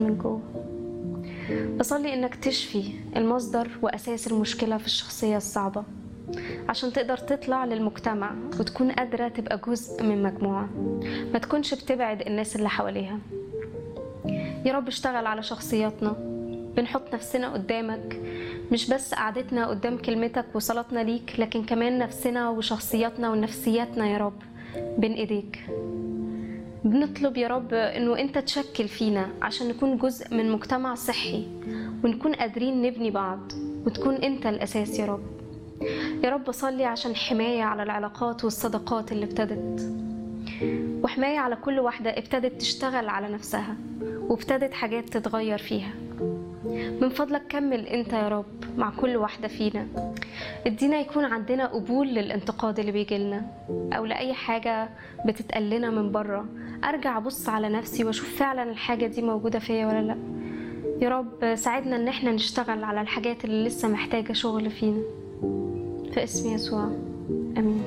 من جوه بصلي انك تشفي المصدر واساس المشكله في الشخصيه الصعبه عشان تقدر تطلع للمجتمع وتكون قادره تبقى جزء من مجموعه ما تكونش بتبعد الناس اللي حواليها يا رب اشتغل على شخصياتنا بنحط نفسنا قدامك مش بس قعدتنا قدام كلمتك وصلاتنا ليك لكن كمان نفسنا وشخصياتنا ونفسياتنا يا رب بين ايديك بنطلب يا رب انه انت تشكل فينا عشان نكون جزء من مجتمع صحي ونكون قادرين نبني بعض وتكون انت الاساس يا رب يا رب صلي عشان حماية على العلاقات والصداقات اللي ابتدت وحماية على كل واحدة ابتدت تشتغل على نفسها وابتدت حاجات تتغير فيها من فضلك كمل انت يا رب مع كل واحدة فينا ادينا يكون عندنا قبول للانتقاد اللي بيجيلنا او لأي حاجة بتتقلنا من بره ارجع ابص على نفسي واشوف فعلا الحاجة دي موجودة فيا ولا لا يا رب ساعدنا ان احنا نشتغل على الحاجات اللي لسه محتاجة شغل فينا في اسم يسوع امين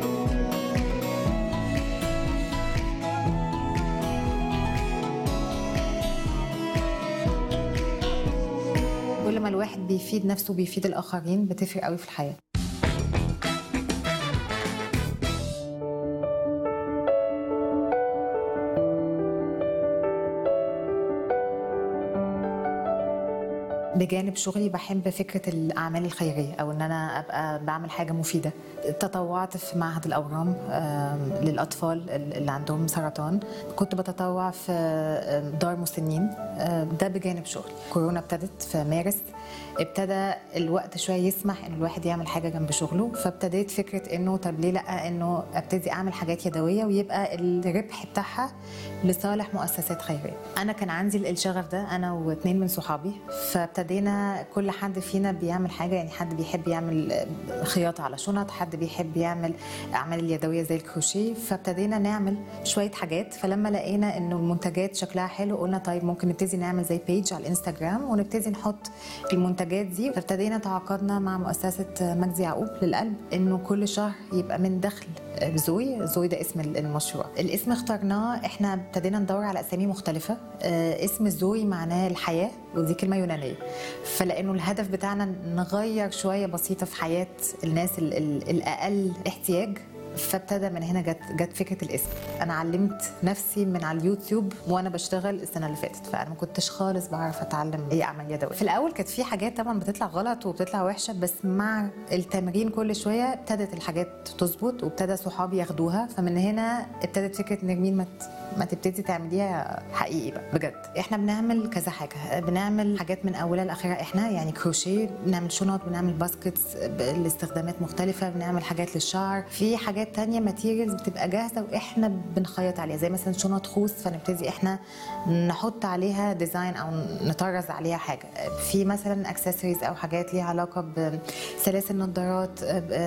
كل ما الواحد بيفيد نفسه بيفيد الآخرين بتفرق قوي في الحياة بجانب شغلي بحب فكرة الأعمال الخيرية أو إن أنا أبقى بعمل حاجة مفيدة تطوعت في معهد الأورام آم، للأطفال اللي عندهم سرطان كنت بتطوع في آم، دار مسنين آم، ده بجانب شغلي كورونا ابتدت في مارس ابتدى الوقت شوية يسمح إن الواحد يعمل حاجة جنب شغله فابتديت فكرة إنه طب ليه لأ إنه أبتدي أعمل حاجات يدوية ويبقى الربح بتاعها لصالح مؤسسات خيرية أنا كان عندي الشغف ده أنا واثنين من صحابي فابتدينا كل حد فينا بيعمل حاجة يعني حد بيحب يعمل خياطة على شنط حد بيحب يعمل أعمال اليدوية زي الكروشيه فابتدينا نعمل شوية حاجات فلما لقينا إنه المنتجات شكلها حلو قلنا طيب ممكن نبتدي نعمل زي بيج على الانستجرام ونبتدي نحط المنتجات دي فابتدينا تعاقدنا مع مؤسسة مجدي يعقوب للقلب إنه كل شهر يبقى من دخل زوي زوي ده اسم المشروع الاسم اخترناه احنا ابتدينا ندور على اسامي مختلفه آه، اسم زوي معناه الحياه ودي كلمه يونانيه فلانه الهدف بتاعنا نغير شويه بسيطه في حياه الناس ال- ال- الاقل احتياج فابتدى من هنا جت جت فكره الاسم انا علمت نفسي من على اليوتيوب وانا بشتغل السنه اللي فاتت فانا ما كنتش خالص بعرف اتعلم ايه اعمال يدوي في الاول كانت في حاجات طبعا بتطلع غلط وبتطلع وحشه بس مع التمرين كل شويه ابتدت الحاجات تظبط وابتدى صحابي ياخدوها فمن هنا ابتدت فكره نرمين ما ت- ما تبتدي تعمليها حقيقي بقى بجد احنا بنعمل كذا حاجه بنعمل حاجات من اولها لاخرها احنا يعني كروشيه بنعمل شنط بنعمل باسكتس ب- لاستخدامات مختلفه بنعمل حاجات للشعر في حاجات تانية ماتيريالز بتبقى جاهزه واحنا بنخيط عليها زي مثلا شنط خوذ فنبتدي احنا نحط عليها ديزاين او نطرز عليها حاجه في مثلا اكسسوارز او حاجات ليها علاقه بسلاسل نظارات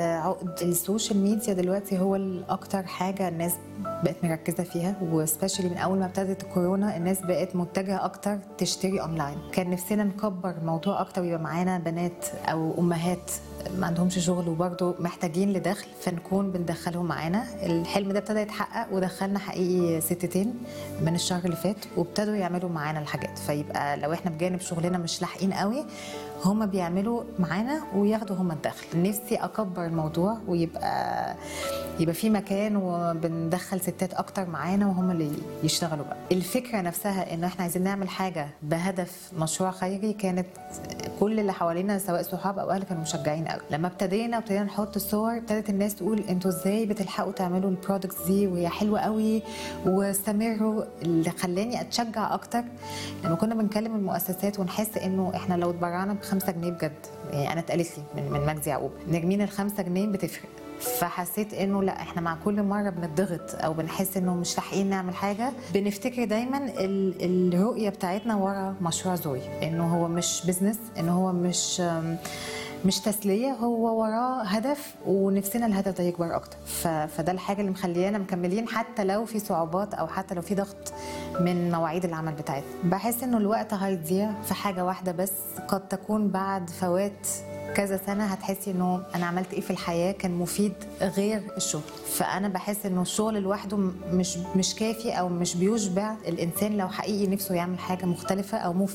عقد السوشيال ميديا دلوقتي هو الاكتر حاجه الناس بقت مركزه فيها وسبيشالي من اول ما ابتدت الكورونا الناس بقت متجهه اكتر تشتري اونلاين كان نفسنا نكبر الموضوع اكتر ويبقى معانا بنات او امهات ما عندهمش شغل وبرضه محتاجين لدخل فنكون بندخلهم معانا الحلم ده ابتدى يتحقق ودخلنا حقيقي ستتين من الشهر اللي فات وابتدوا يعملوا معانا الحاجات فيبقى لو احنا بجانب شغلنا مش لاحقين قوي هما بيعملوا معانا وياخدوا هما الدخل نفسي اكبر الموضوع ويبقى يبقى في مكان وبندخل ستات اكتر معانا وهم اللي يشتغلوا بقى الفكره نفسها ان احنا عايزين نعمل حاجه بهدف مشروع خيري كانت كل اللي حوالينا سواء صحاب او اهل كانوا مشجعين قوي لما ابتدينا وابتدينا نحط الصور ابتدت الناس تقول انتوا ازاي بتلحقوا تعملوا البرودكتس دي وهي حلوه قوي واستمروا اللي خلاني اتشجع اكتر لما كنا بنكلم المؤسسات ونحس انه احنا لو اتبرعنا بخمسة جنيه بجد يعني انا اتقالت لي من, من مجدي يعقوب نرمين الخمسة جنيه بتفرق فحسيت انه لا احنا مع كل مره بنضغط او بنحس انه مش لاحقين نعمل حاجه بنفتكر دايما ال- الرؤيه بتاعتنا ورا مشروع زوي انه هو مش بزنس انه هو مش مش تسليه هو وراه هدف ونفسنا الهدف ده يكبر اكتر ف... فده الحاجه اللي مخليانا مكملين حتى لو في صعوبات او حتى لو في ضغط من مواعيد العمل بتاعتنا بحس انه الوقت هيضيع في حاجه واحده بس قد تكون بعد فوات كذا سنه هتحسي انه انا عملت ايه في الحياه كان مفيد غير الشغل فانا بحس انه الشغل لوحده م- مش مش كافي او مش بيشبع الانسان لو حقيقي نفسه يعمل حاجه مختلفه او مفيده